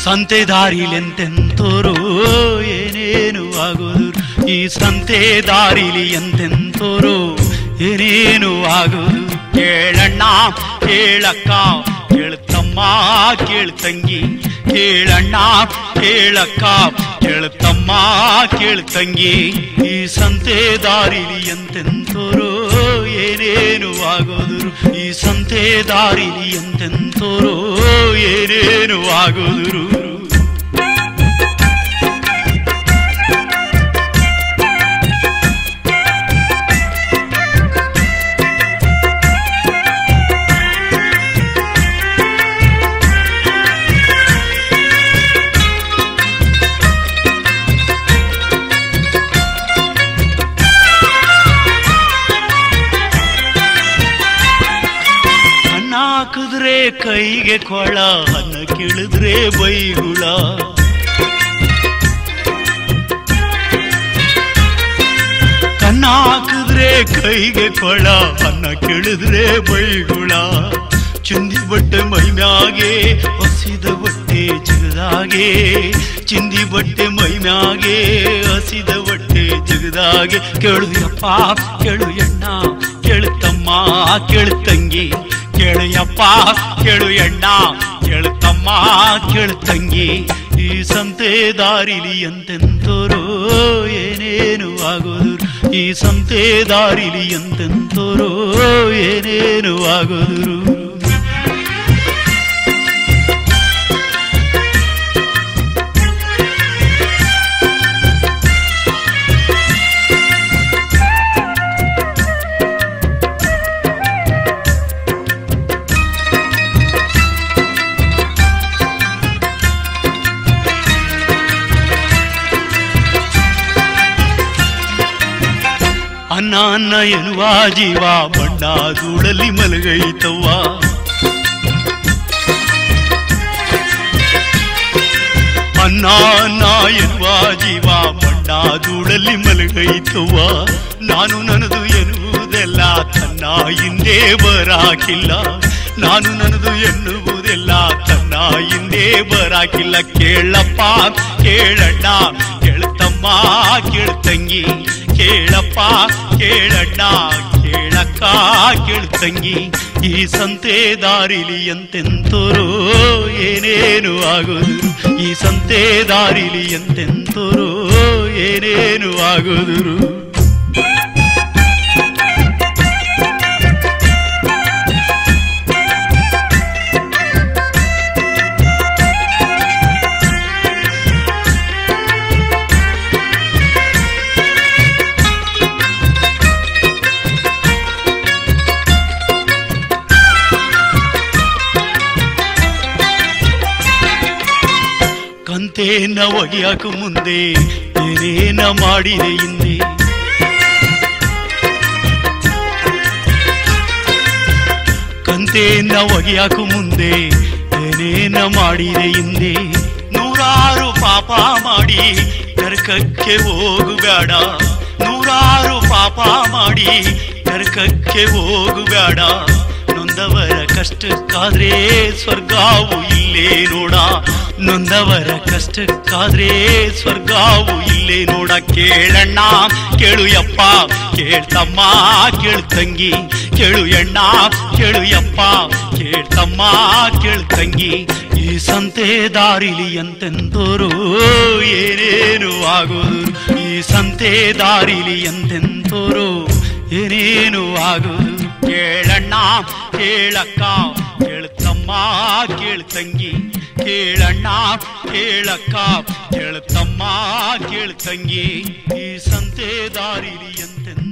ಸಂತೆ ದಾರಿಲೆಂತೆಂತೋರು ಏನೇನು ಆಗೋದು ಈ ಸಂತೆ ದಾರಿಲಿ ಎಂತೆಂತೋರು ಏನೇನು ಆಗೋದು ಕೇಳಣ್ಣ ಕೇಳಕ್ಕ ಕೇಳ್ತಮ್ಮ ಕೇಳ್ತಂಗಿ ಕೇಳಣ್ಣ ಕೇಳಕ್ಕ ಕೇಳ್ತಮ್ಮ ಕೇಳ್ತಂಗಿ ಈ ಸಂತೆ ದಾರಿಲಿ ಎಂತೆಂತೋರು ಏನೇನು ಆಗೋದುರು ಈ ಸಂತೆ ದಾರಿಲಿ ಎಂತೆಂತೋರು ಏನೇನು ಆಗೋದುರು ಅನ್ನ ಹಾಕಿದ್ರೆ ಕೈಗೆ ಕೊಳ ಅನ್ನ ಕೇಳಿದ್ರೆ ಬೈಗುಳ ಕನ್ನ ಹಾಕಿದ್ರೆ ಕೈಗೆ ಕೊಳ ಅನ್ನ ಕೇಳಿದ್ರೆ ಬೈಗುಳ ಚಿಂದಿ ಬಟ್ಟೆ ಮೈ ಮ್ಯಾಗೆ ಹಸಿದ ಬಟ್ಟೆ ಜಗದಾಗೆ ಚಿಂದಿ ಬಟ್ಟೆ ಮೈ ಮ್ಯಾಗೆ ಹಸಿದ ಬಟ್ಟೆ ಜಗದಾಗೆ ಕೇಳುದಪ್ಪ ಕೇಳು ಎಣ್ಣ ಕೇಳು ತಮ್ಮ ಕೇಳು ತಂಗಿ ಕೇಳಯ್ಯಪ್ಪ ಕೇಳು ಎಣ್ಣ ಕೇಳು ತಮ್ಮ ಕೇಳು ತಂಗಿ ಈ ಸಂತೆ ದಾರಿಲಿ ಎಂತೆಂತೋರು ಏನೇನು ಆಗೋದು ಈ ಸಂತೆ ದಾರಿಲಿ ಎಂತೆಂತೋರು ಏನೇನು ಆಗೋದು ಅನ್ನ ಅನ್ನ ಎನ್ನುವ ಜೀವ ಬಣ್ಣ ಧೂಳಲ್ಲಿ ಮಲಗೈತವ್ವ ಅನ್ನ ಅನ್ನ ಎನ್ನುವ ಜೀವ ಬಣ್ಣ ಧೂಳಲ್ಲಿ ಮಲಗೈತವ್ವ ನಾನು ನನ್ನದು ಎನ್ನುವುದೆಲ್ಲ ತನ್ನ ಹಿಂದೆ ಬರಾಕಿಲ್ಲ ನಾನು ನನ್ನದು ಎನ್ನುವುದೆಲ್ಲ ತನ್ನ ಹಿಂದೆ ಬರಾಕಿಲ್ಲ ಕೇಳಪ್ಪ ಕೇಳಣ್ಣ ಕೇಳ್ತಮ್ಮ ಕೇಳ್ತಂಗಿ ಕೇಳಪ್ಪ ಕೇಳಣ್ಣ ಕೇಳಕ್ಕ ಕೇಳ್ತಂಗಿ ಈ ಸಂತೆ ದಾರಿಲಿ ಎಂತೆಂತೋರು ಏನೇನು ಆಗೋದು ಈ ಸಂತೆ ದಾರಿಲಿ ಎಂತೆಂತೋರು ಏನೇನು ಆಗೋದುರು ಕಂತೇನ ಒಗೆಯಕ ಮುಂದೆ ಏನೇನ ಮಾಡಿದೆ ಹಿಂದೆ ಕಂತೇನ ಒಗೆಯಕ ಮುಂದೆ ಏನೇನ ಮಾಡಿದೆ ಹಿಂದೆ ನೂರಾರು ಪಾಪ ಮಾಡಿ ನರಕಕ್ಕೆ ಹೋಗುಬೇಡ ನೂರಾರು ಪಾಪ ಮಾಡಿ ನರಕಕ್ಕೆ ಹೋಗುಬೇಡ ನೊಂದವರ ಕಷ್ಟಕ್ಕಾದ್ರೆ ಸ್ವರ್ಗಾವು ಇಲ್ಲೇ ನೋಡ ನೊಂದವರ ಕಷ್ಟಕ್ಕಾದ್ರೆ ಸ್ವರ್ಗಾವು ಇಲ್ಲೇ ನೋಡ ಕೇಳಣ್ಣ ಕೇಳು ಯಪ್ಪ ಕೇಳ್ತಮ್ಮ ಕೇಳು ತಂಗಿ ಕೇಳು ಎಣ್ಣ ಕೇಳು ಯಪ್ಪ ಕೇಳ್ತಮ್ಮ ಕೇಳು ತಂಗಿ ಈ ಸಂತೆ ದಾರಿಲಿ ಎಂತೆಂತೋರು ಏನೇನು ಆಗೋದು ಈ ಸಂತೆ ದಾರಿಲಿ ಎಂತೆಂತೋರು ಏನೇನು ಆಗೋದು ಕೇಳಣ್ಣ ಕೇಳಕ್ಕ ಕೇಳ್ತಮ್ಮ ಕೇಳ್ತಂಗಿ ಕೇಳಣ್ಣ ಕೇಳಕ್ಕ ಕೇಳ್ತಮ್ಮ ಕೇಳ್ತಂಗಿ ಈ ಸಂತೆ ದಾರಿಲಿ ಎಂತೆಂತ